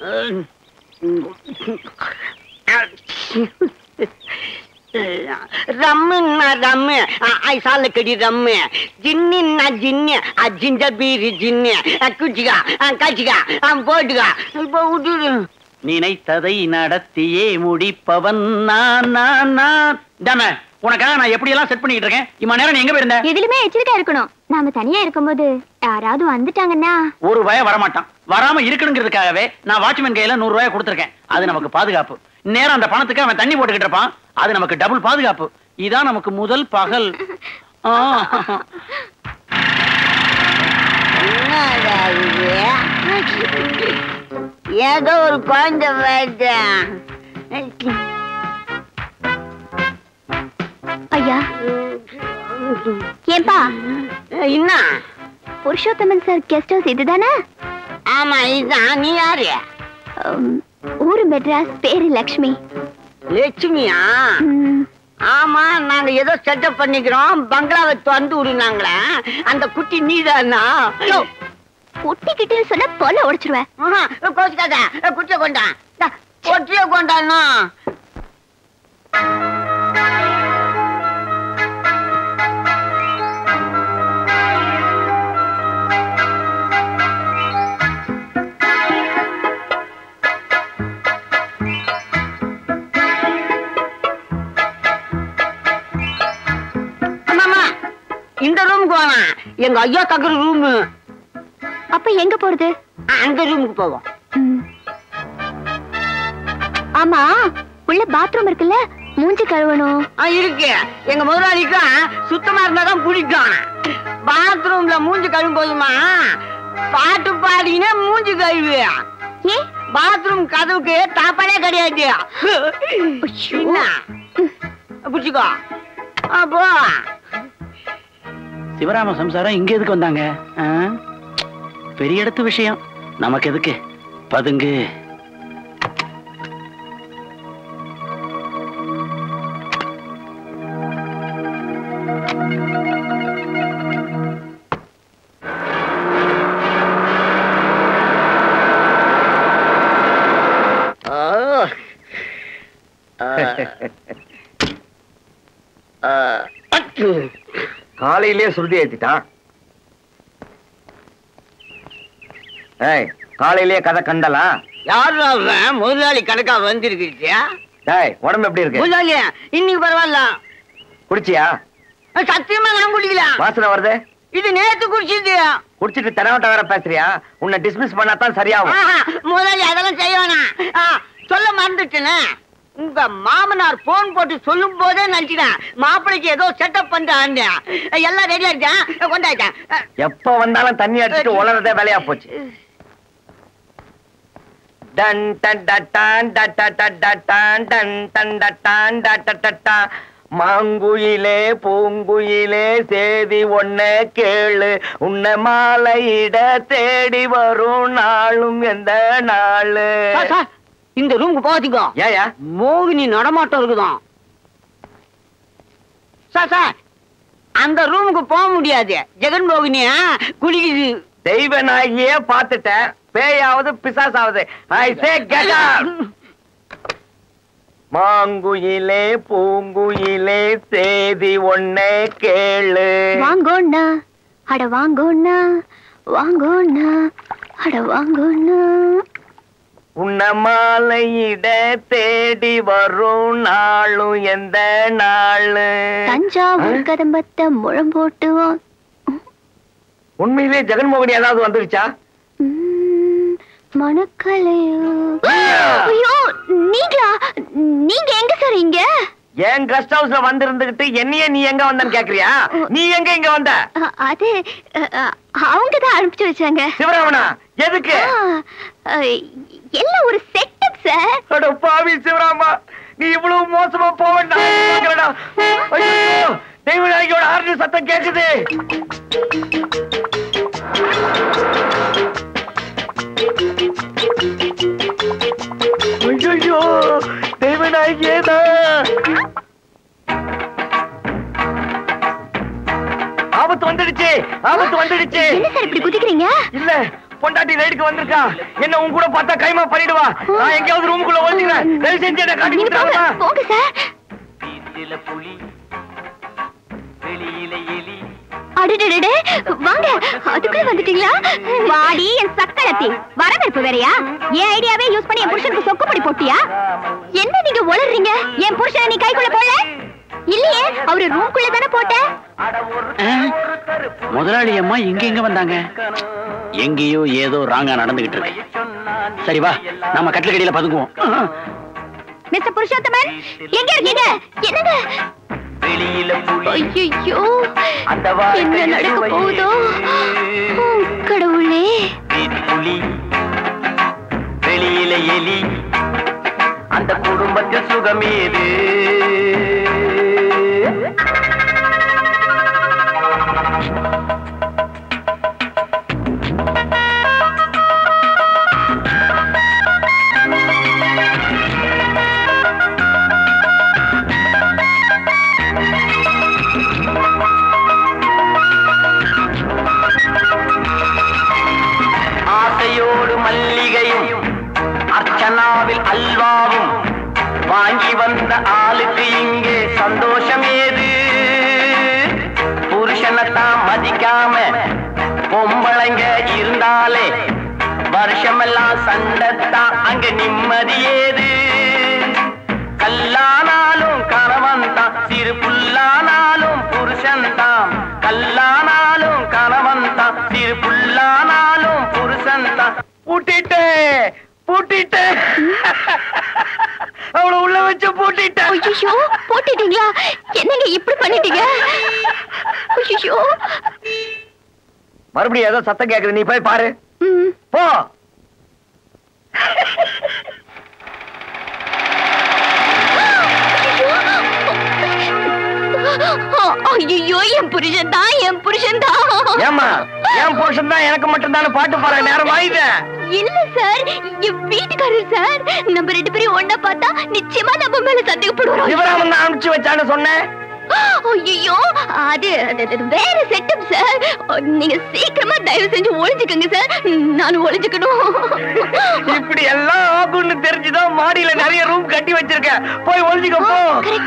ரம்முன்னா rum ஐசால கடி rum ஜின்னின்னா ஜின்னு அஜிஞ்ச பீரி ஜின்னு குச்சிக்கா கச்சிக்கா போட்டுக்கா இப்போ விட்டுடு நினைத்ததை நடத்தியே முடிப்பவன் நான் நான் நான் டமே உனக்காக நான் எப்படி எல்லாம் செட் பண்ணிட்டு இருக்கேன் இம்மா நேரம் நீ எங்க போயிருந்த எதுலயுமே எச்சரிக்கையா இருக்கணும் நாம தனியா இருக்கும்போது யாராவது வந்துட்டாங்கன்னா ஒரு ரூபாய வரமாட்டான் வராம இருக்கணுங்கிறதுக்காகவே நான் வாட்ச்மேன் கையில நூறு ரூபாய் கொடுத்துருக்கேன் அது நமக்கு பாதுகாப்பு நேரம் அந்த பணத்துக்கு அவன் தண்ணி போட்டுக்கிட்டு இருப்பான் அது நமக்கு டபுள் பாதுகாப்பு இதான் நமக்கு முதல் பகல் ஆ. என்னடா இது ஏதோ ஒரு குழந்தை வருது ஐயா ஏன்பா என்ன புருஷோத்தமன் சார் கெஸ்ட் ஹவுஸ் இதுதானே ஆமா இதுதான் நீ யாரு உம், ஊரு மெட்ராஸ் பேரு லக்ஷ்மி லட்சுமியா உம், ஆமா நாங்க ஏதோ செட்டப் பண்ணிக்கிறோம் பங்களாவை திறந்து விடுனாங்களே அந்த குட்டி நீதானா யோ, ஒட்டிக்கிட்டேன்னு சொன்னா பொல உடைச்சிருவேன் ஆஹா, கோச்சுக்காத குட்டிய கொண்டா இந்தா, குட்டிய கொண்டானோ மாமா இந்த ரூமுக்கு வேணாம் எங்க ஐயா தங்குற ரூமு அப்ப எங்க போறது அந்த ரூமுக்கு போவோம் உம். ஆமா உள்ள பாத்ரூம் இருக்குல்ல மூஞ்சி கழுவணும் ஆ, இருக்கு எங்க முதலாளிக்கும் சுத்தமா இருந்தாதான் பிடிக்கும் பாத்ரூம்ல மூஞ்சி கழுவும் போதுமா பாட்டு பாடினே மூஞ்சி கழுவு ஏ பாத்ரூம் கதவுக்கு தாப்பாலே கிடையாது என்ன பிடிச்சிக்கோ அப்போ சிவராம சம்சாரம் இங்க எதுக்கு வந்தாங்க ஆ? பெரிய இடத்து விஷயம் நமக்கு எதுக்கு பதுங்கு காலையிலேயே சுருட்டி ஏத்திட்டான் ஏய் காலையிலேயே கதை கண்டலாம் யாரு அவன் முதலாளி கணக்கா வந்திருக்கிச்சியா டேய் உடம்பு எப்படி இருக்கு முதலாளி இன்னைக்கு பரவாயில்ல குடிச்சியா சத்தியமா நான் குடிக்கல வாசனை வருது இது நேத்து குடிச்சது குடிச்சிட்டு தெனவட்ட வேற பேசுறியா உன்னை டிஸ்மிஸ் பண்ணாதான் சரியாகும் ஆஹா, முதலாளி அதெல்லாம் செய்ய வேணாம் ஆ, சொல்ல மறந்துட்டேனே உங்க மாமனார் போன் போட்டு சொல்லும் போதே நினைச்சிட்டேன் மாப்பிளைக்கு ஏதோ செட்டப் பண்றான் எல்லாம் ரெடியா இருக்கேன் கொண்டாயிட்டேன் எப்ப வந்தாலும் தண்ணி அடிச்சுட்டு உலரதே வேலையா போச்சு டன் டன் டட்டான் டட்டட்டட்டான் டன் டன் டட்டான் டட்டட்டட்டா மாங்குயிலே பூங்குயிலே சேதி ஒன்ன கேளு உன்னை மாலையிட தேடி வரும் நாளும் எந்த நாளு சார், சார், இந்த ரூமுக்கு போகாதீங்க ஏயா மோகினி நடமாட்டம் இருக்குதாம் சார் சார் அந்த ரூமுக்கு போக முடியாது ஜெகன் மோகினியா குளிக்குது தெய்வ நாயகியே பார்த்துட்டேன் பேயாவது பிசாசாவது ஐ சே கெட் மாங்குயிலே பூங்குயிலே சேதி ஒன்னே கேளு வாங்கோண்ணா அட வாங்கோண்ணா வாங்கோண்ணா அட வாங்கோண்ணா உன்ன மாலையிட தேடி வரும் நாளும் எந்த நாளு தஞ்சாவூர் கதம்பத்தை முழம் போட்டு வா உண்மையிலே ஜெகன்மோகனி ஏதாவது வந்துருச்சா உம், மணக்கலையோ ஐயோ நீங்களா நீங்க எங்க சார் இங்க என் கெஸ்ட் ஹவுஸ்ல வந்து இருந்துகிட்டு என்னையே நீ எங்க வந்தன்னு கேக்குறியா நீ எங்க இங்க வந்த அ- அது அவங்க தான் அனுப்பிச்சு வச்சாங்க சிவராமனா எதுக்கு ஆ, அ, எல்லாம் ஒரு செட்டப் சார் அட பாவி சிவராமா நீ இவ்வளவு மோசமா போக வேண்டாம் ஐயோ தெய்வநாயகியோட ஆறு சத்தம் கேக்குது ஐயோ தெய்வநாயகியே தான் ஆபத்து வந்துடுச்சு ஆபத்து வந்துடுச்சு என்ன சார் இப்படி குதிக்கிறீங்க இல்ல பொண்டாட்டி ரைடுக்கு வந்திருக்கா என்ன உன் கூட பார்த்தா கைமா பண்ணிடுவா நான் எங்கேயாவது ரூமுக்குள்ள ஒழிச்சுக்கிறேன் தயவு செஞ்சு என்ன காட்டி நீங்க போங்க கொடுத்தாருமா போங்க சார் வீட்டில புலி வெளியில எலி அடடடடே வாங்க அதுக்குள்ள வந்துட்டீங்களா வாடி என் சக்களத்தி வரவேற்பு வேறயா என் ஐடியாவே யூஸ் பண்ணி என் புருஷனுக்கு சொக்குப்படி போட்டியா என்ன நீங்க உளறீங்க என் புருஷனை நீ கைக்குள்ள போடல இல்லையே அவரு ரூம்குள்ள தானே போட்ட முதலாளி அம்மா இங்க எங்க வந்தாங்க எங்கேயோ ஏதோ ராங்கா நடந்துகிட்டு இருக்கு சரி வா நம்ம கட்டில கடியில பதுங்குவோம் மிஸ்டர் புருஷோத்தமன் எங்க இருக்கீங்க என்னங்க வெளியில புலி ஐயோ அந்த என்ன நடக்க போகுதோ ஓ, கடவுளே புலி வெளியில எலி அந்த குடும்பத்தில் சுகமேது ஆசையோடு மல்லிகையும் அர்ச்சனாவில் அல்வாவும் வாங்கி வந்த ஆளுக்கு இங்கே சந்தோஷம் ஏது புருஷனைத்தான் மதிக்காம பொம்பளைங்க இருந்தாலே வருஷமெல்லாம் சண்டத்தான் அங்க நிம்மதி ஏது கல்லானாலும் கணவன் தான் சிறு புல்லானாலும் புருஷன் தான் கல்லானாலும் கணவன் தான் சிறு புல்லானாலும் புருஷன் தான் பூட்டிட்டு பூட்டிட்டு அவளை உள்ள வச்சு பூட்டிட்டேன் ஐயோ போட்டுட்டீங்களா என்னங்க இப்படி பண்ணிட்டீங்க ஐயோ மறுபடியும் ஏதோ சத்தம் கேக்குது நீ போய் பாரு ம் போ ஐயோ என் புருஷன் தான் என் புருஷன் தான் ஏமா என் புருஷன் தான் எனக்கு மட்டும் தானே பாட்டு பாடுற நேரம் வாயுத இல்ல சார் என் வீட்டுக்காரர் சார் நம்ம ரெண்டு பேரும் ஒண்ணா பார்த்தா நிச்சயமா நம்ம மேல சந்தேகப்படுவாங்க சிவராமன் தான் அனுப்பிச்சு வச்சான்னு சொன்னேன் ஐயோ அது அது- அது வேற செட்டப் சார் நீங்க சீக்கிரமா தயவு செஞ்சு ஒளிஞ்சுக்கங்க சார் நான் ஒளிஞ்சுக்கணும் இப்படி எல்லாம் ஆகும்னு தெரிஞ்சுதான் மாடியில நிறைய ரூம் கட்டி வச்சிருக்கேன் போய் ஒழிஞ்சுக்க போ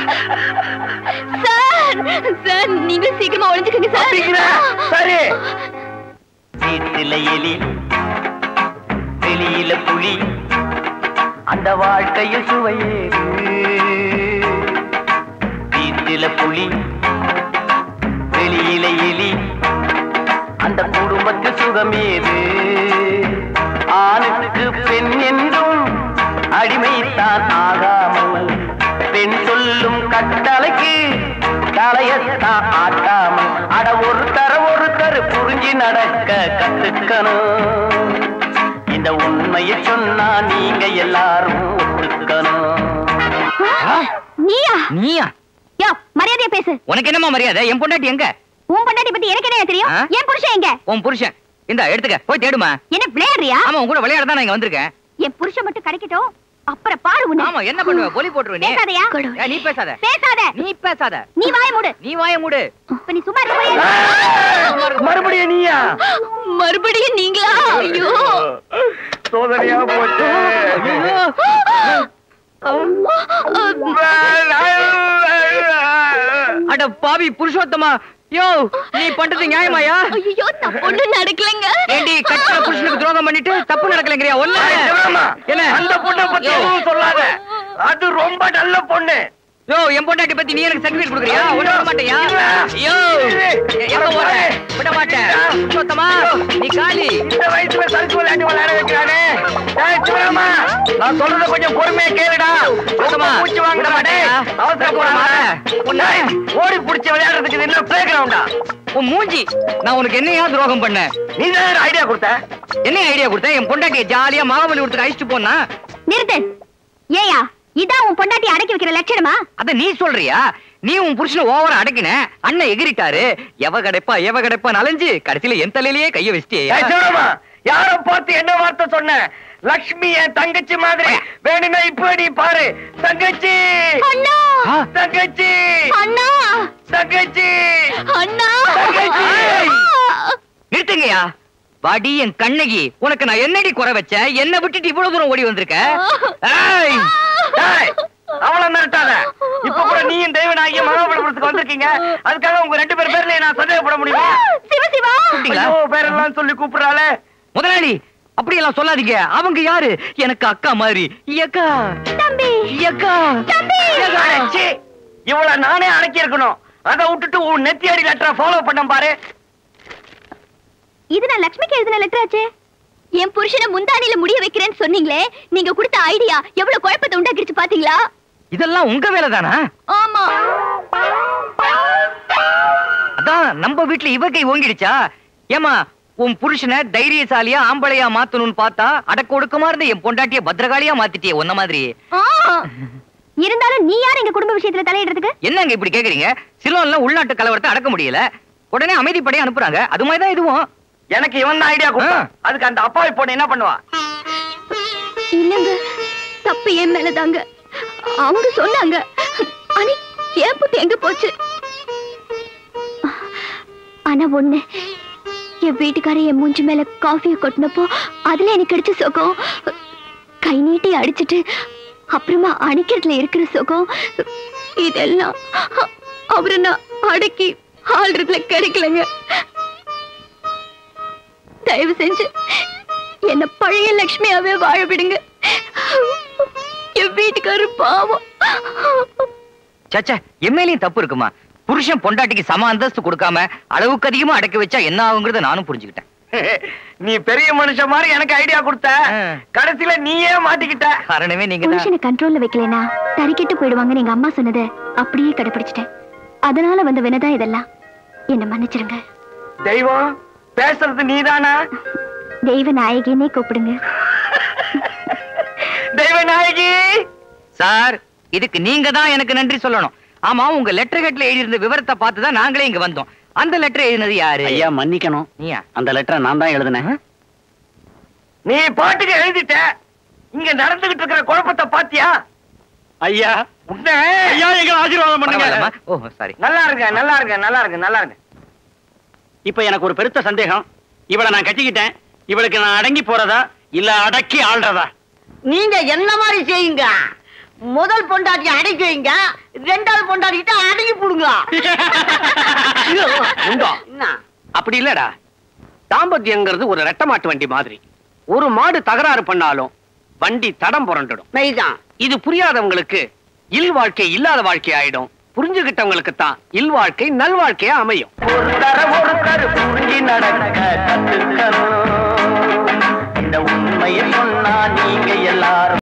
சார் சார் நீங்க சீக்கிரமா ஒளிஞ்சுக்கங்க அப்படிங்கிற? சார் சரி வீட்டில எலி வெளியில புலி அந்த வாழ்க்கையில் சுவையேது வீட்டில புலி வெளியில எலி அந்த குடும்பத்து சுகமேது ஆணுக்கு பெண் என்றும் அடிமைத்தான் ஆகாமல் பெண் சொல்லும் கட்டளைக்கு தலையத்தான் ஆட்டாமல் அட ஒருத்தர ஒருத்தர் புரிஞ்சு நடக்க கத்துக்கணும் இந்த உண்மையை சொன்னா நீங்க எல்லாரும் ஒத்துக்கணும் நீயா நீயா யோ மரியாதையா பேசு உனக்கு என்னமா மரியாதை என் பொண்டாட்டி எங்க உன் பொண்டாட்டி பத்தி எனக்கு என்ன தெரியும் ஆ? என் புருஷன் எங்க உன் புருஷன் இந்த எடுத்துக்க போய் தேடுமா என்ன விளையாடுறியா ஆமா உன் கூட விளையாட தான் நான் இங்க வந்திருக்கேன் என் புருஷன் மட்டும் கிடைக்கட்டும் அப்புறம் பாரு உன்னை ஆமா என்ன பண்ணுவ பொலி போட்டுருவ நீ பேசாதயா ஏய், நீ பேசாத பேசாத நீ பேசாத நீ வாய மூடு நீ வாய மூடு இப்ப நீ சும்மா இருக்க முடியாது மறுபடியும் நீயா மறுபடியும் நீங்களா ஐயோ சோதனையா போச்சு அட பாவி புருஷோத்தமா யோ நீ பண்றது நியாயமாயா ஐயோ தப்பு ஒண்ணும் நடக்கலங்க ஏண்டி கட்டின புருஷனுக்கு துரோகம் பண்ணிட்டு தப்பு நடக்கலங்கறியா ஒண்ணு சிவராமா, என்ன அந்த பொண்ணை பத்தி யோ. எதுவும் சொல்லாத அது ரொம்ப நல்ல பொண்ணு யோ என் பொண்டாட்டி பத்தி நீ எனக்கு சர்டிபிகேட் கொடுக்குறியா ஒண்ணு விட மாட்டியா ஐயோ எங்க போற விட மாட்டேன் புருஷோத்தமா நீ காலி இந்த வயசுல சறுக்கு விளையாட்டு விளையாட வைக்கிறானே ஏய், சிவராமா, நான் சொல்றத கொஞ்சம் பொறுமையா கேளுடா சுத்தமா, பூச்சி வாங்குற விட மாட்டே மாட்டியா? அவசரப்படாத உன்னை- ஏய், ஓடி புடிச்சு விளையாடுறதுக்கு இது என்ன பிளே கிரவுண்டா உன் மூஞ்சி நான் உனக்கு என்னையா துரோகம் பண்ணேன் நீ தான் ஐடியா கொடுத்த என்ன ஐடியா கொடுத்த என் பொண்டாட்டியை ஜாலியா மகாபலிபுரத்துக்கு அழைச்சிட்டு போனா நிறுத்து ஏயா இதான் உன் பொண்டாட்டி அடக்கி வைக்கிற லட்சணமா அத நீ சொல்றியா நீ உன் புருஷனை ஓவரா அடக்கின அண்ணன் எகிரிட்டாரு எவ கிடைப்பா எவ கிடைப்பா நலஞ்சு கடைசியில என் தலையிலேயே கைய ஏய், வச்சிட்டியா சிவராமா, யார பார்த்து என்ன வார்த்தை சொன்ன லக்ஷ்மி என் தங்கச்சி மாதிரி வேணும்னா இப்ப நீ பாரு தங்கச்சி அண்ணா ஆ. தங்கச்சி அண்ணா தங்கச்சி அண்ணா தங்கச்சி. நிறுத்துங்கயா வாடி என் கண்ணகி உனக்கு நான் என்னடி குறை வச்சேன் என்ன விட்டுட்டு இவ்வளவு தூரம் ஓடி வந்திருக்க ஏய், டேய், அவளை மிரட்டாத இப்ப கூட நீயும் தெய்வனாகிய மகாபலிபுரத்துக்கு வந்திருக்கீங்க அதுக்காக உங்க ரெண்டு பேர் பேர்ல நான் சந்தேகப்பட முடியுமா சிவ சிவா கூப்பிட்டீங்களா? ஐயோ, பேரெல்லாம் சொல்லி கூப்பிடுறாளே முதலாளி அப்படியெல்லாம் சொல்லாதீங்க அவங்க யாரு எனக்கு அக்கா மாதிரி அக்கா தம்பி அக்கா அடச்சி, இவள நானே அடக்கி இருக்கணும் அதை விட்டுட்டு உன் நெத்தியடி லெட்டரை ஃபாலோ பண்ண பாரு இது நான் லட்சுமிக்கு எழுதின லெட்டர் ஆச்சே என் புருஷனை முந்தானில முடிய வைக்கிறேன்னு சொன்னீங்களே நீங்க கொடுத்த ஐடியா எவ்வளவு குழப்பத்தை உண்டாக்கிடுச்சு பாத்தீங்களா இதெல்லாம் உங்க வேலை தானா ஆமா அதான் நம்ம வீட்டுல இவ கை ஓங்கிடுச்சா ஏமா உன் புருஷனை தைரியசாலியா ஆம்பளையா மாத்தணும்னு பார்த்தா அடக்க ஒடுக்கமா இருந்த என் பொண்டாட்டிய பத்திரகாளியா மாத்திட்டியே உன்ன மாதிரி ஆ. இருந்தாலும் நீ யார் எங்க குடும்ப விஷயத்துல தலையிடுறதுக்கு என்னங்க இப்படி கேக்குறீங்க சிலோன்ல உள்நாட்டு கலவரத்தை அடக்க முடியல உடனே அமைதிப்படையை அனுப்புறாங்க அது மாதிரி தான் இதுவும் எனக்கு இவன் தான் ஐடியா கொடுத்தான் ஆ. அதுக்கு அந்த அப்பாவி பொண்ணு என்ன பண்ணுவா இல்லங்க தப்பு என் மேலதாங்க அவங்க சொன்னாங்க ஆனா என் புத்தி எங்க போச்சு ஆனா ஒண்ணு என் வீட்டுக்காரர் என் மூஞ்சி மேல காஃபியை கொட்டினப்போ அதுல எனக்கு கிடைச்ச சுகம் கை நீட்டி அடிச்சிட்டு அப்புறமா அணைக்கிறதுல இருக்கிற சுகம் இதெல்லாம் அவரை நான் அடக்கி ஆள்றதுல கிடைக்கலங்க தயவு செஞ்சு என்ன பழைய லட்சுமியாவே வாழ விடுங்க என் வீட்டுக்காரர் பாவம் சச்சா எம்எல்ஏயும் தப்பு இருக்குமா புருஷன் பொண்டாட்டிக்கு சம அந்தஸ்து கொடுக்காம அளவுக்கு அதிகமா அடக்க வச்சா என்ன ஆகுங்கிறத நானும் புரிஞ்சுக்கிட்டேன் நீ பெரிய மனுஷன் மாதிரி எனக்கு ஐடியா கொடுத்த ஆ. கடைசியில நீயே மாட்டிக்கிட்ட காரணமே நீங்க தான் புருஷனை கண்ட்ரோல்ல வைக்கலனா தறிக்கெட்டு போயிடுவாங்கன்னு எங்க அம்மா சொன்னதை அப்படியே கடைபிடிச்சிட்டேன் அதனால வந்த வினதா இதெல்லாம் என்ன மன்னிச்சிருங்க தெய்வம் பேசுறது நீதானா தெய்வ நாயகின்னே கூப்பிடுங்க தெய்வ நாயகி சார் இதுக்கு நீங்க தான் எனக்கு நன்றி சொல்லணும் ஆமா உங்க லெட்டர் ஹெட்ல எழுதியிருந்த விவரத்தை பார்த்து தான் நாங்களே இங்க வந்தோம் அந்த லெட்டர் எழுதினது யாரு ஐயா மன்னிக்கணும் நீயா அந்த லெட்டரை நான் தான் எழுதினேன் நீ பாட்டுக்கு எழுதிட்ட இங்க நடந்துகிட்டு இருக்கிற குழப்பத்தை பாத்தியா ஐயா உன்னை ஐயா எங்க ஆசீர்வாதம் பரவாயில்லம்மா. ஓ சாரி நல்லா இருங்க நல்லா இருங்க நல்லா இருங்க நல்லா இருங்க இப்ப எனக்கு ஒரு பெருத்த சந்தேகம் இவளை நான் கட்டிக்கிட்டேன் இவளுக்கு நான் அடங்கி போறதா இல்ல அடக்கி ஆள்றதா நீங்க என்ன மாதிரி செய்யுங்க முதல் பொண்டாட்டி அடக்கி வைங்க ரெண்டாவது பொண்டாட்டிக்கிட்ட அடக்கி போடுங்க உண்டோ என்ன அப்படி இல்லடா தாம்பத்தியங்கிறது ஒரு ரெட்ட மாட்டு வண்டி மாதிரி ஒரு மாடு தகராறு பண்ணாலும் வண்டி தடம் புரண்டுடும் மெய்தான் இது புரியாதவங்களுக்கு இல் வாழ்க்கை இல்லாத வாழ்க்கை ஆயிடும் புரிஞ்சுகிட்டவங்களுக்கு தான் இல் வாழ்க்கை நல்வாழ்க்கையா அமையும் ஒருத்தர ஒருத்தர் புரிஞ்சு நடக்க கத்துக்கணும் இந்த உண்மையை சொன்னா நீ